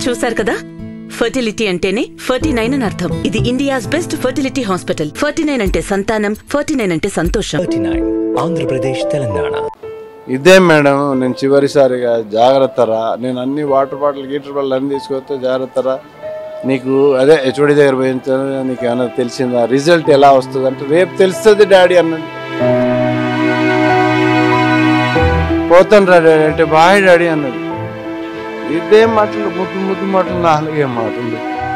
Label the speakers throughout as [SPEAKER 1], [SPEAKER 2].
[SPEAKER 1] చూశారు కదా ఫర్టిలిటీ అంటేనే ఫర్టీ నైన్ అని అర్థం ఇది India's best fertility hospital forty nine అంటే సంతానం ఫర్టీ నైన్ అంటే సంతోషం
[SPEAKER 2] థర్టీ నైన్ ఆంధ్రప్రదేశ్ తెలంగాణ
[SPEAKER 3] ఇదే మేడం నేను చివరిసారిగా జాగ్రత్తరా నేను అన్ని వాటర్ బాటిల్ గీటర్ బాటిల్ అన్ని తీసుకొస్తే జాగ్రత్తరా నీకు అదే హెచ్ఓడి దగ్గర పోయిన నీకు ఏమైనా తెలిసిందా రిజల్ట్ ఎలా వస్తుంది అంటే రేపు తెలుస్తుంది డాడీ అన్నాడు పోతాను రా డాడీ అంటే బాయ్ డాడీ అన్నాడు ఇదే మాటలు ముద్దు ముద్దు మాటలు నాలుగే మాటలు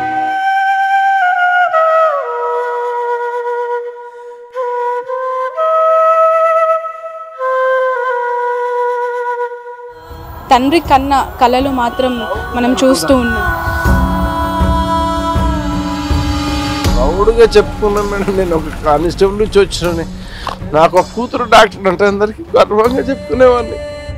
[SPEAKER 4] తండ్రి కన్న కళలు మాత్రం మనం చూస్తూ ఉన్నాం
[SPEAKER 3] ప్రౌడ్గా చెప్పుకున్నాను మేడం నేను ఒక కానిస్టేబుల్ నుంచి వచ్చినాను నాకు ఒక కూతురు డాక్టర్ అంటే అందరికీ గర్వంగా చెప్పుకునేవాడిని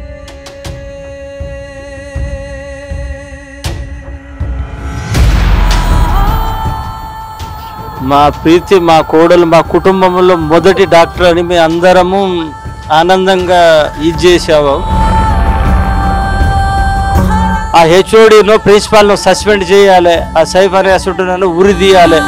[SPEAKER 5] మా ప్రీతి మా కోడలు మా కుటుంబంలో మొదటి డాక్టర్ అని మేము అందరము ఆనందంగా ఇది చేసాము ఆ హెచ్ఓడిను ప్రిన్సిపాల్ను సస్పెండ్ చేయాలి ఆ సైఫ్ అనే అసలు ఉరి తీయాలి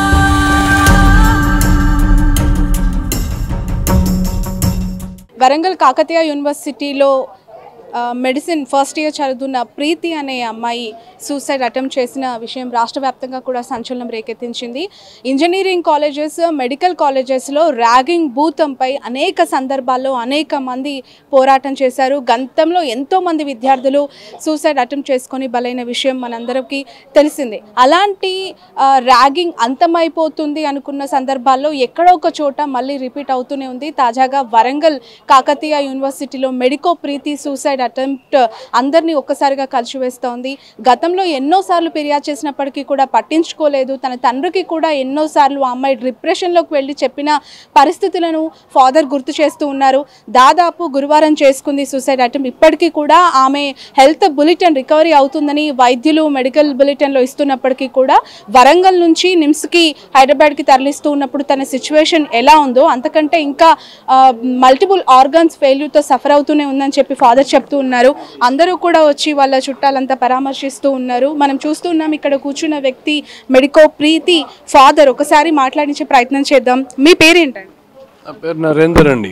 [SPEAKER 4] వరంగల్ కాకతీయ యూనివర్సిటీలో ఆ, మెడిసిన్ ఫస్ట్ ఇయర్ చదువుతున్న ప్రీతి అనే అమ్మాయి సూసైడ్ అటెంప్ట్ చేసిన విషయం రాష్ట్ర వ్యాప్తంగా కూడా సంచలనం రేకెత్తించింది ఇంజనీరింగ్ కాలేజెస్ మెడికల్ కాలేజెస్లో ర్యాగింగ్ భూతంపై అనేక సందర్భాల్లో అనేక మంది పోరాటం చేశారు గంతంలో ఎంతో మంది విద్యార్థులు సూసైడ్ అటెంప్ట్ చేసుకొని బలైన విషయం మనందరికీ తెలిసిందే అలాంటి ఆ, ర్యాగింగ్ అంతమైపోతుంది అనుకున్న సందర్భాల్లో ఎక్కడో ఒక చోట మళ్ళీ రిపీట్ అవుతూనే ఉంది తాజాగా వరంగల్ కాకతీయ యూనివర్సిటీలో మెడికో ప్రీతి సూసైడ్ అటెంప్ట్ అందరినీ ఒక్కసారిగా కలిసివేస్తోంది గతంలో ఎన్నోసార్లు ఫిర్యాదు చేసినప్పటికీ కూడా పట్టించుకోలేదు తన తండ్రికి కూడా ఎన్నోసార్లు ఆ అమ్మాయి డిప్రెషన్లోకి వెళ్ళి చెప్పిన పరిస్థితులను ఫాదర్ గుర్తు చేస్తూ ఉన్నారు దాదాపు గురువారం చేసుకుంది సూసైడ్ అటెంప్ట్ ఇప్పటికీ కూడా ఆమె హెల్త్ బులెటిన్ రికవరీ అవుతుందని వైద్యులు మెడికల్ బులెటిన్లో ఇస్తున్నప్పటికీ కూడా వరంగల్ నుంచి నిమ్స్కి హైదరాబాద్కి తరలిస్తూ ఉన్నప్పుడు తన సిచ్యువేషన్ ఎలా ఉందో అంతకంటే ఇంకా మల్టిపుల్ ఆర్గన్స్ ఫెయిల్యూర్తో సఫర్ అవుతూనే ఉందని చెప్పి ఫాదర్ చెప్తూ ఉన్నారు అందరూ కూడా వచ్చి వాళ్ళ చుట్టాలంతా పరామర్శిస్తూ ఉన్నారు మనం చూస్తున్నాం ఇక్కడ కూర్చున్న వ్యక్తి మెడికో ప్రీతి ఫాదర్ ఒకసారి మాట్లాడించే ప్రయత్నం చేద్దాం మీ పేరేంటండి
[SPEAKER 3] నా పేరు నరేందర్ అండి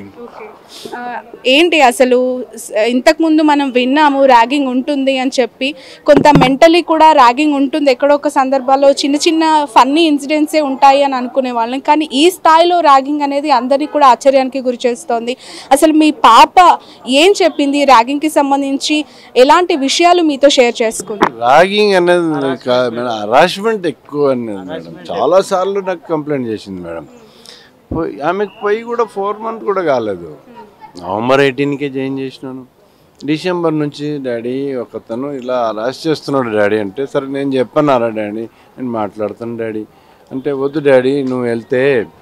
[SPEAKER 4] ఆ, ఏంటి అసలు స్- ఇంతకుముందు మనం విన్నాము ర్యాగింగ్ ఉంటుంది అని చెప్పి కొంత మెంటలీ కూడా ర్యాగింగ్ ఉంటుంది ఎక్కడో ఒక సందర్భాల్లో చిన్న చిన్న ఫన్నీ ఇన్సిడెంట్సే ఉంటాయి అని అనుకునే వాళ్ళం కానీ ఈ స్థాయిలో ర్యాగింగ్ అనేది అందరినీ కూడా ఆశ్చర్యానికి గురి చేస్తోంది అసలు మీ పాప ఏం చెప్పింది ర్యాగింగ్కి సంబంధించి ఎలాంటి విషయాలు మీతో షేర్ చేసుకుంది
[SPEAKER 3] రాగింగ్ అనేది కాదు మేడం హరాస్మెంట్ ఎక్కువ అనేది మేడం చాలా సార్లు నాకు కంప్లైంట్ చేసింది మేడం పోయి ఆమెకు పోయి కూడా ఫోర్ మంత్ కూడా కాలేదు నవంబర్ ఎయిటీన్కే జాయిన్ చేసినాను డిసెంబర్ నుంచి డాడీ ఒకతను ఇలా అరెస్ట్ చేస్తున్నాడు డాడీ అంటే సరే నేను చెప్పన్నారా డాడీ నేను మాట్లాడుతాను డాడీ అంటే వద్దు డాడీ నువ్వు వెళ్తే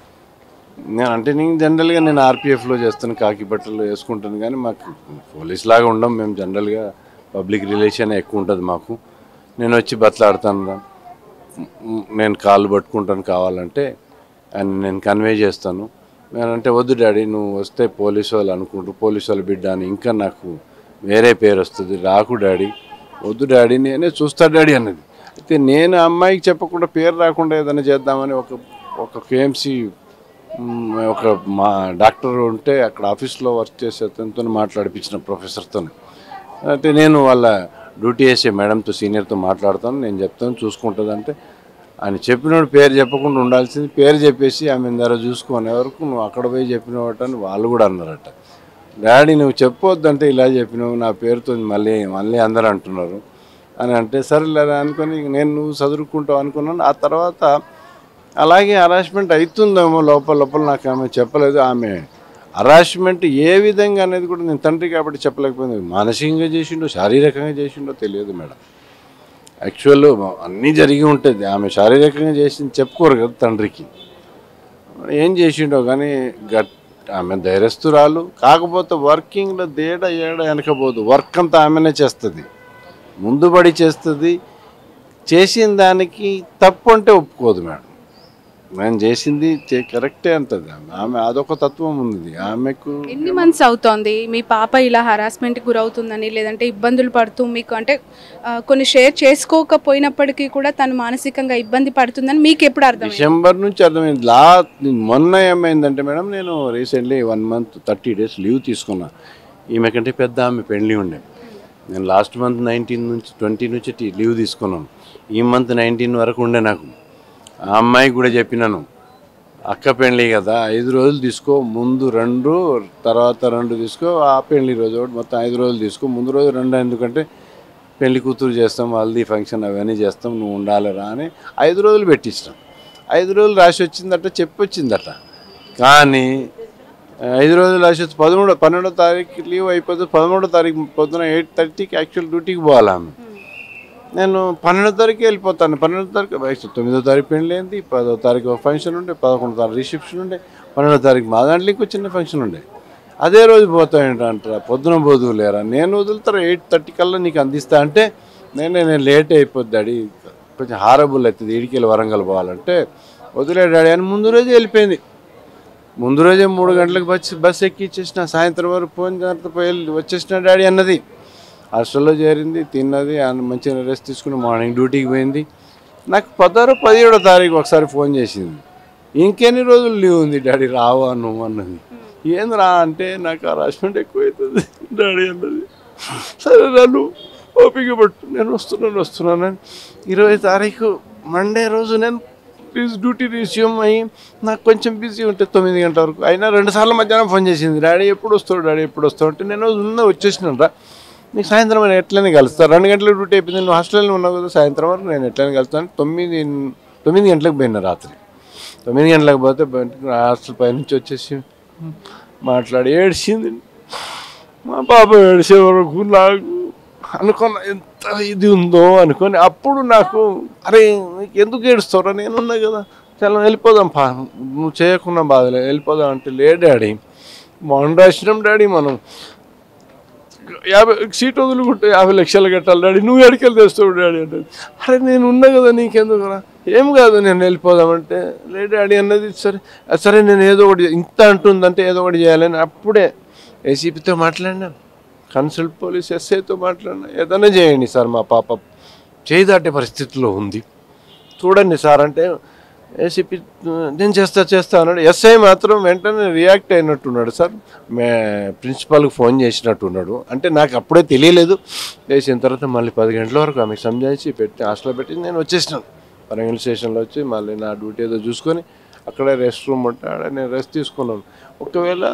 [SPEAKER 3] నేను అంటే నేను జనరల్గా నేను ఆర్పిఎఫ్లో చేస్తాను కాకి బట్టలు వేసుకుంటాను కానీ మాకు పోలీస్ లాగా ఉండం మేము జనరల్గా పబ్లిక్ రిలేషన్ ఎక్కువ ఉంటుంది మాకు నేను వచ్చి బతలాడతాను రా మ్, నేను కాళ్ళు పట్టుకుంటాను కావాలంటే అని నేను కన్వే చేస్తాను నేనంటే వద్దు డాడీ నువ్వు వస్తే పోలీసు వాళ్ళు అనుకుంటారు పోలీసు వాళ్ళ బిడ్డ అని ఇంకా నాకు వేరే పేరు వస్తుంది రాకు డాడీ వద్దు డాడీ నేనే చూస్తా డాడీ అన్నది అయితే నేను ఆ అమ్మాయికి చెప్పకుండా పేరు రాకుండా ఏదైనా చేద్దామని ఒక ఒక కేఎంసీ ఒక మా డాక్టర్ ఉంటే అక్కడ ఆఫీస్లో వర్క్ చేసే అతనితో మాట్లాడిపించిన ప్రొఫెసర్తో అంటే నేను వాళ్ళ డ్యూటీ చేసే మేడంతో సీనియర్తో మాట్లాడతాను నేను చెప్తాను చూసుకుంటుంది అంటే ఆయన చెప్పినోడు పేరు చెప్పకుండా ఉండాల్సింది పేరు చెప్పేసి ఆమె ధర చూసుకునే వరకు నువ్వు అక్కడ పోయి చెప్పినవాట అని వాళ్ళు కూడా అన్నారట డాడీ నువ్వు చెప్పొద్దంటే ఇలా చెప్పినావు నా పేరుతో మళ్ళీ మళ్ళీ అందరూ అంటున్నారు అని అంటే సరేలే అనుకొని నేను నువ్వు చదువుకుంటావు అనుకున్నాను ఆ తర్వాత అలాగే హరాస్మెంట్ అవుతుందేమో లోపల లోపల నాకు ఆమె చెప్పలేదు ఆమె హరాస్మెంట్ ఏ విధంగా అనేది కూడా నేను తండ్రి కాబట్టి చెప్పలేకపోయింది మానసికంగా చేసిండో శారీరకంగా చేసిండో తెలియదు మేడం యాక్చువల్ అన్నీ జరిగి ఉంటుంది ఆమె శారీరకంగా చేసింది చెప్పుకోరు కదా తండ్రికి ఏం చేసిండో కానీ గట్ ఆమె ధైర్యస్తురాలు కాకపోతే వర్కింగ్లో దేడ ఏడ వెనకపోదు వర్క్ అంతా ఆమెనే చేస్తుంది ముందుబడి చేస్తుంది చేసిన దానికి తప్పు అంటే ఒప్పుకోదు మేడం నేను చేసింది చే- కరెక్టే అంటది ఆమె ఆమె అదొక తత్వం ఉంది ఆమెకు
[SPEAKER 4] ఎన్ని మంత్స్ అవుతోంది మీ పాప ఇలా హరాస్మెంట్ గురవుతుందని లేదంటే ఇబ్బందులు పడుతూ మీకు అంటే ఆ, కొన్ని షేర్ చేసుకోకపోయినప్పటికీ కూడా తను మానసికంగా ఇబ్బంది పడుతుందని మీకు ఎప్పుడు అర్థమైంది
[SPEAKER 3] డిసెంబర్ నుంచి అర్థమైంది లా మొన్న ఏమైందంటే మేడం నేను recently one month thirty days leave తీసుకున్నా ఈమె కంటే పెద్ద ఆమె పెళ్లి ఉండే నేను లాస్ట్ మంత్ నైన్టీన్ నుంచి ట్వంటీ నుంచి టీ- లీవ్ తీసుకున్నాను ఈ మంత్ నైన్టీన్ వరకు ఉండే నాకు ఆ అమ్మాయికి కూడా చెప్పినాను అక్క పెళ్ళి కదా ఐదు రోజులు తీసుకో ముందు రెండు తర్వాత రెండు తీసుకో ఆ పెళ్లి రోజు ఒకటి మొత్తం ఐదు రోజులు తీసుకో ముందు రోజు రెండు ఎందుకంటే పెళ్లి కూతురు చేస్తాం హల్దీ ఫంక్షన్ అవన్నీ చేస్తాం నువ్వు ఉండాలిరా అని ఐదు రోజులు పెట్టించినాం ఐదు రోజులు రాసి వచ్చిందట చెప్పి వచ్చిందట కానీ ఆ, ఐదు రోజులు రాసి వచ్చి పదమూడో పన్నెండో తారీఖు లీవ్ అయిపోతుంది పదమూడో తారీఖు పొద్దున ఎయిట్ థర్టీకి యాక్చువల్ డ్యూటీకి పోవాలి ఆమె నేను పన్నెండో తారీఖు వెళ్ళిపోతాను పన్నెండో తారీఖు బయట తొమ్మిదో తారీఖు పెళ్ళి ఏంది పదో తారీఖు ఒక ఫంక్షన్ ఉండే పదకొండో తారీఖు రిసెప్షన్ ఉండే పన్నెండో తారీఖు మా దాంట్లో ఇంకో చిన్న ఫంక్షన్ ఉండే అదే రోజు పోతాయంటారా పొద్దున పోదు లేరా నేను వదులుతారా ఎయిట్ థర్టీ కల్లా నీకు అందిస్తా అంటే నేనే నేను లేట్ అయిపోద్ది డాడీ కొంచెం హారబుల్ అవుతుంది ఇడికెళ్ళి వరంగల్ పోవాలంటే వదిలే డాడీ అని ముందు రోజే వెళ్ళిపోయింది ముందు రోజే మూడు గంటలకు బస్ బస్ ఎక్కి ఇచ్చేసిన సాయంత్రం వరకు ఫోన్ జాగ్రత్త పోయి వెళ్ళి వచ్చేసిన డాడీ అన్నది హాస్టల్లో చేరింది తిన్నది ఆ మంచిగా రెస్ట్ తీసుకుని మార్నింగ్ డ్యూటీకి పోయింది నాకు పదహారు పదిహేడో తారీఖు ఒకసారి ఫోన్ చేసింది ఇంకెన్ని రోజులు లీవ్ ఉంది డాడీ రావా నువ్వు అన్నది ఏంది రా అంటే నాకు హరాస్మెంట్ ఎక్కువ అవుతుంది డాడీ అన్నది సరే నన్ను ఓపిక పట్టు నేను వస్తున్నాను వస్తున్నానని ఇరవై తారీఖు మండే రోజు నేను ప్లీజ్ డ్యూటీ రిస్యూమ్ అయ్యి నాకు కొంచెం బిజీ ఉంటే తొమ్మిది గంటల వరకు అయినా రెండు సార్లు మధ్యాహ్నం ఫోన్ చేసింది డాడీ ఎప్పుడు వస్తావు డాడీ ఎప్పుడు వస్తావు అంటే నేను ఉన్న వచ్చేసినాను రా నీకు సాయంత్రం నేను ఎట్లనే కలుస్తాను రెండు గంటల డ్యూటీ అయిపోయింది నువ్వు హాస్టల్లో ఉన్నావు కదా సాయంత్రం వరకు నేను ఎట్లనే కలుస్తాను తొమ్మిది తొమ్మిది గంటలకు పోయినా రాత్రి తొమ్మిది గంటలకు పోతే బయటకు హాస్టల్ పైనుంచి వచ్చేసి మాట్లాడి ఏడ్చింది మా పాప ఏడిసే వరకు నాకు అనుకున్న ఎంత ఇది ఉందో అనుకొని అప్పుడు నాకు అరే నీకు ఎందుకు ఏడుస్తావురా నేనున్నా కదా చాలా వెళ్ళిపోదాం పా నువ్వు చేయకుండా బాధలే వెళ్ళిపోదాం అంటే లే డాడీ మొన్న రాసినాం డాడీ మనం యాభై సీట్ వదులుకుంటే యాభై లక్షలు కట్టాలి డాడీ నువ్వు ఎడికెళ్ళి తెస్తావు డాడీ అంటే అరే నేను ఉన్నా కదా నీకెందుకురా ఏం కాదు నేను వెళ్ళిపోదామంటే లే డాడీ అన్నది సరే "ఆ, సరే నేను ఏదో ఒకటి ఇంత అంటుందంటే ఏదో ఒకటి చేయాలని అప్పుడే ఏసీపీతో మాట్లాడినాను కన్సల్ట్ పోలీస్ ఎస్ఐతో మాట్లాడినా ఏదైనా చేయండి సార్ మా పాప చేయి దాటే పరిస్థితిలో ఉంది చూడండి సార్ అంటే ఏసీపీ నేను చేస్తా చేస్తా అన్నాడు ఎస్ఐ మాత్రం వెంటనే రియాక్ట్ అయినట్టున్నాడు సార్ మే ప్రిన్సిపాల్కి ఫోన్ చేసినట్టున్నాడు అంటే నాకు అప్పుడే తెలియలేదు చేసిన తర్వాత మళ్ళీ పది గంటల వరకు ఆమెకు సంజాయించి పెట్టి హాస్టల్లో పెట్టి నేను వచ్చేసినాను వరంగల్ స్టేషన్లో వచ్చి మళ్ళీ నా డ్యూటీ ఏదో చూసుకొని అక్కడే రెస్ట్ రూమ్ ఉంటే ఆడ నేను రెస్ట్ తీసుకున్నాను ఒకవేళ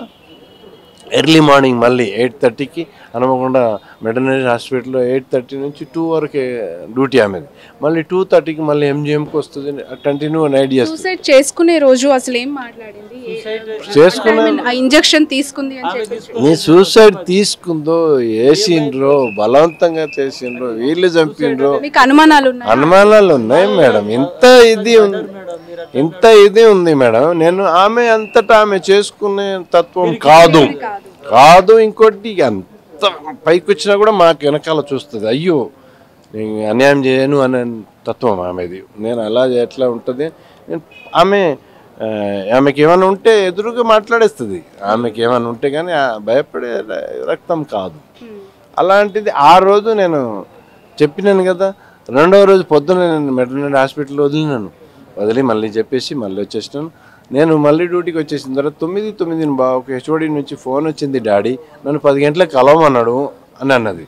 [SPEAKER 3] ఎర్లీ మార్నింగ్ మళ్ళీ ఎయిట్ థర్టీకి హనుమకొండ వెటనరీ హాస్పిటల్లో ఎయిట్ థర్టీ నుంచి టూ వరకే డ్యూటీ ఆమెది మళ్ళీ టూ థర్టీకి మళ్ళీ ఎంజిఎంకి వస్తుంది కంటిన్యూ నైట్ చేస్తుంది
[SPEAKER 4] సూసైడ్ చేసుకునే రోజు అసలు ఏం మాట్లాడింది
[SPEAKER 3] చేసుకున్న
[SPEAKER 4] ఆ ఇంజెక్షన్ తీసుకుంది అని చెప్పేసి
[SPEAKER 3] నీ సూసైడ్ తీసుకుందో వేసిండ్రో బలవంతంగా చేసిండ్రో వీళ్ళు చంపిండ్రో
[SPEAKER 4] మీకు అనుమానాలు ఉన్నాయి
[SPEAKER 3] అనుమానాలు ఉన్నాయి మేడం ఇంత ఇది ఉంది ఇంత ఇది ఉంది మేడం నేను ఆమె అంతటా ఆమె చేసుకునే తత్వం కాదు కాదు ఇంకోటి అంత పైకి వచ్చినా కూడా మాకు వెనకాల చూస్తుంది అయ్యో నేను అన్యాయం చేయను అనే తత్వం ఆమెది నేను అలా ఎట్లా ఉంటుంది నేను ఆమె ఆ, ఆమెకి ఏమైనా ఉంటే ఎదురుగా మాట్లాడేస్తుంది ఆమెకి ఏమైనా ఉంటే కానీ ఆ భయపడే ర- రక్తం కాదు అలాంటిది ఆ రోజు నేను చెప్పినాను కదా రెండవ రోజు పొద్దున నేను మెటర్నరీ హాస్పిటల్లో వదిలినాను వదిలి మళ్ళీ చెప్పేసి మళ్ళీ వచ్చేసినాను నేను మళ్ళీ డ్యూటీకి వచ్చేసిన తర్వాత తొమ్మిది తొమ్మిది బా ఒక హెచ్ఓడి నుంచి ఫోన్ వచ్చింది డాడీ నన్ను పది గంటలకు కలవమన్నాడు అని అన్నది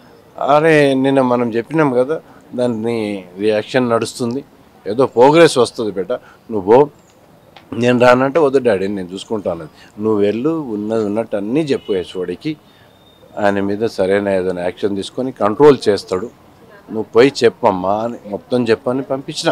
[SPEAKER 3] అరే నిన్న మనం చెప్పినాం కదా దాన్ని రియాక్షన్ నడుస్తుంది ఏదో ప్రోగ్రెస్ వస్తుంది బేట నువ్వు పో. నేను రానంటే వద్దు డాడీ నేను చూసుకుంటాను నువ్వు వెళ్ళు ఉన్నది ఉన్నట్టు అన్నీ చెప్పు హెచ్ఓడికి ఆయన మీద సరైన ఏదైనా యాక్షన్ తీసుకొని కంట్రోల్ చేస్తాడు నువ్వు పోయి చెప్పమ్మా అని మొత్తం చెప్పని పంపించిన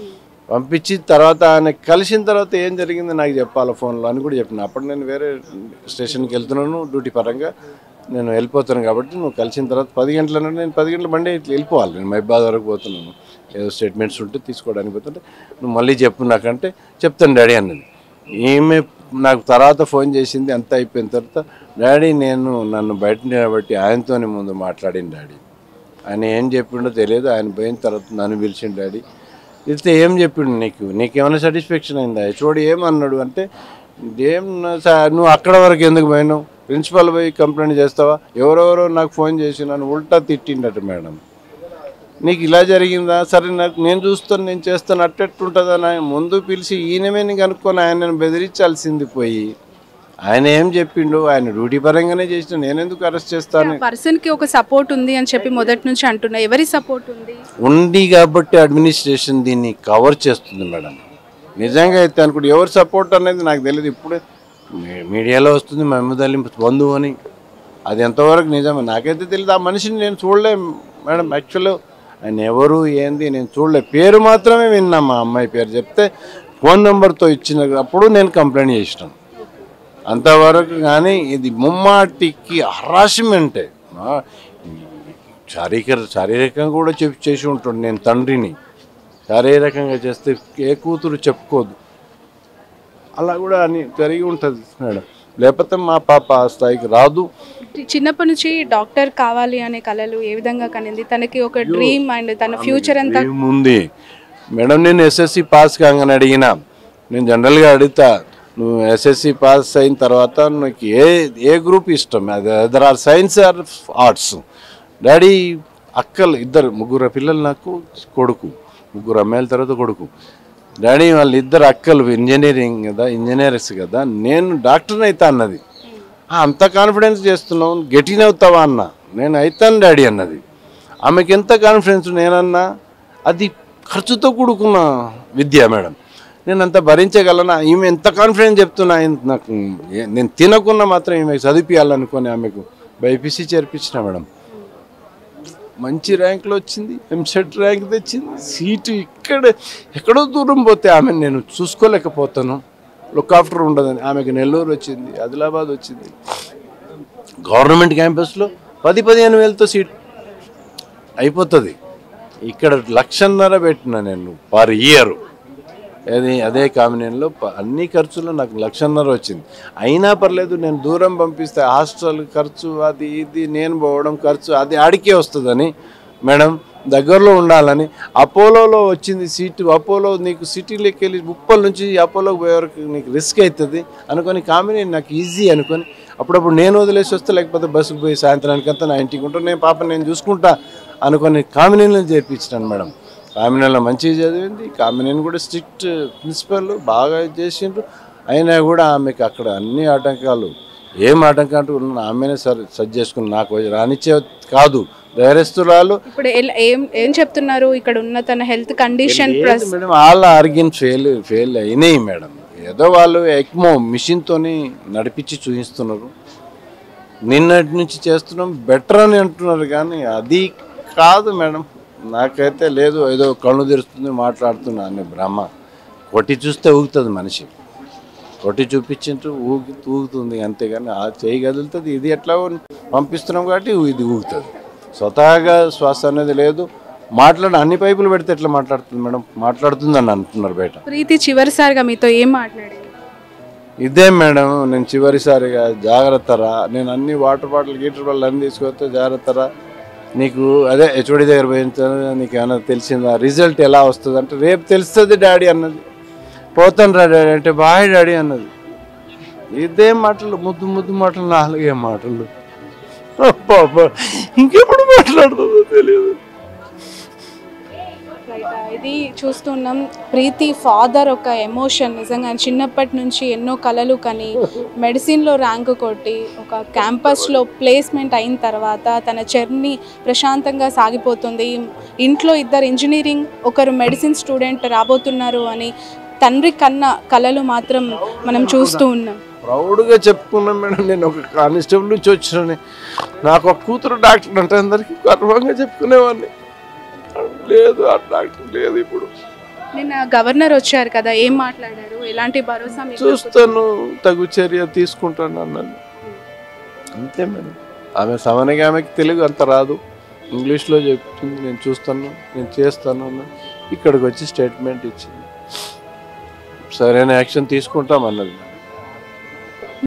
[SPEAKER 3] పంపించి తర్వాత ఆయన కలిసిన తర్వాత ఏం జరిగింది నాకు చెప్పాలి ఫోన్లో అని కూడా చెప్పిన అప్పుడు నేను వేరే స్టేషన్కి వెళ్తున్నాను డ్యూటీ పరంగా నేను వెళ్ళిపోతాను కాబట్టి నువ్వు కలిసిన తర్వాత పది గంటల నుండి నేను పది గంటల బండి ఇట్లా వెళ్ళిపోవాలి నేను మైబాద్ వరకు పోతున్నాను ఏదో స్టేట్మెంట్స్ ఉంటే తీసుకోవడానికి పోతుంటే నువ్వు మళ్ళీ చెప్పు నాకంటే చెప్తాను డాడీ అన్నది ఈమె నాకు తర్వాత ఫోన్ చేసింది అంతా అయిపోయిన తర్వాత డాడీ నేను నన్ను బయట నిలబట్టి ఆయనతోనే ముందు మాట్లాడిన డాడీ ఆయన ఏం చెప్పిండో తెలియదు ఆయన పోయిన తర్వాత నన్ను పిలిచిన డాడీ ఇస్తే ఏం చెప్పిండు నీకు నీకేమైనా సాటిస్ఫాక్షన్ అయిందా హెచ్ఓడి ఏమన్నాడు అంటే ఏం నా- సార్ నువ్వు అక్కడ వరకు ఎందుకు పోయినావు ప్రిన్సిపల్ పోయి కంప్లైంట్ చేస్తావా ఎవరెవరో నాకు ఫోన్ చేసి నన్ను ఉల్టా తిట్టిండట మేడం నీకు ఇలా జరిగిందా సరే నాకు నేను చూస్తాను నేను చేస్తాను అట్టెట్టుంటుందా నా ముందు పిలిచి ఈయనమే నీకు అనుకొని ఆయనను బెదిరించాల్సింది పోయి ఆయన ఏం చెప్పిండు ఆయన డ్యూటీ పరంగానే చేసిన నేను ఎందుకు అరెస్ట్ చేస్తాను
[SPEAKER 4] పర్సన్ కి ఒక సపోర్ట్ ఉంది అని చెప్పి మొదటి నుంచి అంటున్నా ఎవరి సపోర్ట్ ఉంది
[SPEAKER 3] ఉంది కాబట్టి అడ్మినిస్ట్రేషన్ దీన్ని కవర్ చేస్తుంది మేడం నిజంగా అయితే అనుకుంటే ఎవరు సపోర్ట్ అనేది నాకు తెలియదు ఇప్పుడే మీ- మీడియాలో వస్తుంది మహమూద్ అలీ బంధువు అని అది ఎంతవరకు నిజమే నాకైతే తెలియదు ఆ మనిషిని నేను చూడలే మేడం యాక్చువల్గా ఆయన ఎవరు ఏంది నేను చూడలే పేరు మాత్రమే విన్నా మా అమ్మాయి పేరు చెప్తే ఫోన్ నెంబర్తో ఇచ్చినప్పుడు నేను కంప్లైంట్ చేసినాను అంతవరకు కానీ ఇది ముమ్మాటికి హరాస్మెంటే ఆ, శారీరక శారీరకంగా కూడా చెప్పి చేసి ఉంటాడు నేను తండ్రిని శారీరకంగా చేస్తే ఏ కూతురు చెప్పుకోదు అలా కూడా అని జరిగి ఉంటుంది మేడం లేకపోతే మా పాప ఆ స్థాయికి రాదు
[SPEAKER 4] చిన్నప్పటి నుంచి డాక్టర్ కావాలి అనే కలలు ఏ విధంగా కనింది తనకి ఒక డ్రీమ్ అండ్ తన ఫ్యూచర్ అంతా
[SPEAKER 3] ఏముంది మేడం నేను ఎస్ఎస్సి పాస్ కాగానే అడిగిన నేను జనరల్గా అడుగుతా నువ్వు ఎస్ఎస్సి పాస్ అయిన తర్వాత నీకు ఏ ఏ గ్రూప్ ఇష్టం other or science or arts daddy అక్కలు ఇద్దరు ముగ్గురు పిల్లలు నాకు కొడుకు ముగ్గురు అమ్మాయిల తర్వాత కొడుకు డాడీ వాళ్ళ ఇద్దరు అక్కలు ఇంజనీరింగ్ కదా ఇంజనీర్స్ కదా నేను డాక్టర్ని అవుతా అన్నది "ఆ, అంత కాన్ఫిడెన్స్ చేస్తున్నావు గెటిన్ అవుతావా అన్న నేను అవుతాను డాడీ అన్నది ఆమెకి ఎంత కాన్ఫిడెన్స్ నేనన్నా అది ఖర్చుతో కూడుకున్న విద్య మేడం నేను అంత భరించగలనా ఈమె ఎంత కాన్ఫిడెన్స్ చెప్తున్నా ఆయన నాకు ఏ- నేను తినకున్నా మాత్రం ఈమె చదివిపించాలనుకొని ఆమెకు బైపీసీ చేర్పించిన మేడం మంచి ర్యాంక్లో వచ్చింది ఎంసెట్ ర్యాంక్ తెచ్చింది సీటు ఇక్కడ ఎక్కడో దూరం పోతే ఆమె నేను చూసుకోలేకపోతాను లుక్ ఆఫ్టర్ ఉండదని ఆమెకు నెల్లూరు వచ్చింది ఆదిలాబాద్ వచ్చింది గవర్నమెంట్ క్యాంపస్లో పది పదిహేను వేలతో సీట్ అయిపోతుంది ఇక్కడ లక్షన్నర పెట్టిన నేను పర్ ఇయర్ అది అదే కామినేన్లో ప- అన్ని ఖర్చులు నాకు లక్షన్నర వచ్చింది అయినా పర్లేదు నేను దూరం పంపిస్తే హాస్టల్ ఖర్చు అది ఇది నేను పోవడం ఖర్చు అది ఆడికే వస్తుందని మేడం దగ్గరలో ఉండాలని అపోలోలో వచ్చింది సీటు అపోలో నీకు సిటీలోకి వెళ్ళి ఉప్పల్ నుంచి అపోలోకి పోయే వరకు నీకు రిస్క్ అవుతుంది అనుకొని కామినేని నాకు ఈజీ అనుకొని అప్పుడప్పుడు నేను వదిలేసి వస్తే లేకపోతే బస్సుకు పోయి సాయంత్రానికంతా నా ఇంటికి ఉంటాను నేను పాప నేను చూసుకుంటా అనుకొని కామినేనిలో చేర్పించినాను మేడం కామినేనిలో మంచిగా చదివింది కామినేని కూడా స్ట్రిక్ట్ ప్రిన్సిపల్ బాగా చేసిండ్రు అయినా కూడా ఆమెకి అక్కడ అన్ని ఆటంకాలు ఏం ఆటంకాలు ఉన్నా ఆమెనే సరి సరి చేసుకుని నాకు రానిచ్చే కాదు ధైర్యస్తురాలు
[SPEAKER 4] ఇప్పుడు ఎల్- ఏం ఏం చెప్తున్నారు ఇక్కడ ఉన్న తన హెల్త్ కండిషన్
[SPEAKER 3] లేదు మేడం వాళ్ళ ఆర్గన్స్ ఫెయిల్ ఫెయిల్ అయినాయి మేడం ఏదో వాళ్ళు ఎక్మో మిషన్తోని నడిపించి చూపిస్తున్నారు నిన్నటి నుంచి చేస్తున్నాం బెటర్ అని అంటున్నారు కానీ అది కాదు మేడం నాకైతే లేదు ఏదో కళ్ళు తెరుస్తుంది మాట్లాడుతున్నా అనే భ్రమ కొట్టి చూస్తే ఊగుతుంది మనిషి కొట్టి చూపించింటూ ఊగి ఊగుతుంది అంతేగాని ఆ చేయి కదులుతుంది ఇది ఎట్లా పంపిస్తున్నాం కాబట్టి ఇది ఊగుతుంది స్వతహాగా శ్వాస అనేది లేదు మాట్లాడ అన్ని పైపులు పెడితే ఎట్లా మాట్లాడుతుంది మేడం మాట్లాడుతుంది అని అంటున్నారు బయట
[SPEAKER 4] ప్రీతి చివరిసారిగా మీతో ఏం మాట్లాడింది
[SPEAKER 3] ఇదే మేడం నేను చివరిసారిగా జాగ్రత్తరా నేను అన్ని వాటర్ బాటిల్ గీటర్ బాటిల్ అన్ని తీసుకొస్తే జాగ్రత్తరా నీకు అదే హెచ్ఓడి దగ్గర పోయించాను నీకు ఏమైనా తెలిసిందా రిజల్ట్ ఎలా వస్తుంది అంటే రేపు తెలుస్తుంది డాడీ అన్నది పోతాను రా డాడీ అంటే బాయ్ డాడీ అన్నది ఇదే మాటలు ముద్దు ముద్దు మాటలు నాలుగే మాటలు అబ్బబ్బా, ఇంకెప్పుడు మాట్లాడుతుందో తెలియదు
[SPEAKER 4] రైట్ ఇది చూస్తున్నాం ప్రీతి ఫాదర్ ఒక ఎమోషన్ నిజంగా ఆయన చిన్నప్పటి నుంచి ఎన్నో కలలు కని మెడిసిన్లో ర్యాంకు కొట్టి ఒక క్యాంపస్లో ప్లేస్మెంట్ అయిన తర్వాత తన జర్నీ ప్రశాంతంగా సాగిపోతుంది ఇంట్లో ఇద్దరు ఇంజనీరింగ్ ఒకరు మెడిసిన్ స్టూడెంట్ రాబోతున్నారు అని తండ్రి కన్న కలలు మాత్రం మనం చూస్తూ ఉన్నాం
[SPEAKER 3] ప్రౌడ్గా చెప్పుకున్నాను మేడం నేను ఒక కానిస్టేబుల్ నుంచి వచ్చినని నాకు ఒక కూతురు డాక్టర్ అంటే అందరికీ గర్వంగా చెప్పుకునేవాడిని లేదు ఆ డాక్టర్ లేదు ఇప్పుడు
[SPEAKER 4] నిన్న గవర్నర్ వచ్చారు కదా ఏం మాట్లాడారు ఎలాంటి భరోసా మీకు
[SPEAKER 3] చూస్తాను తగు చర్య తీసుకుంటాను అన్నాను అంతే మేడం ఆమె సమనగా ఆమెకి తెలుగు అంత రాదు ఇంగ్లీష్లో చెప్తుంది నేను చూస్తాను నేను చేస్తాను అన్న ఇక్కడికి వచ్చి స్టేట్మెంట్ ఇచ్చింది సరైన యాక్షన్ తీసుకుంటాం అన్నది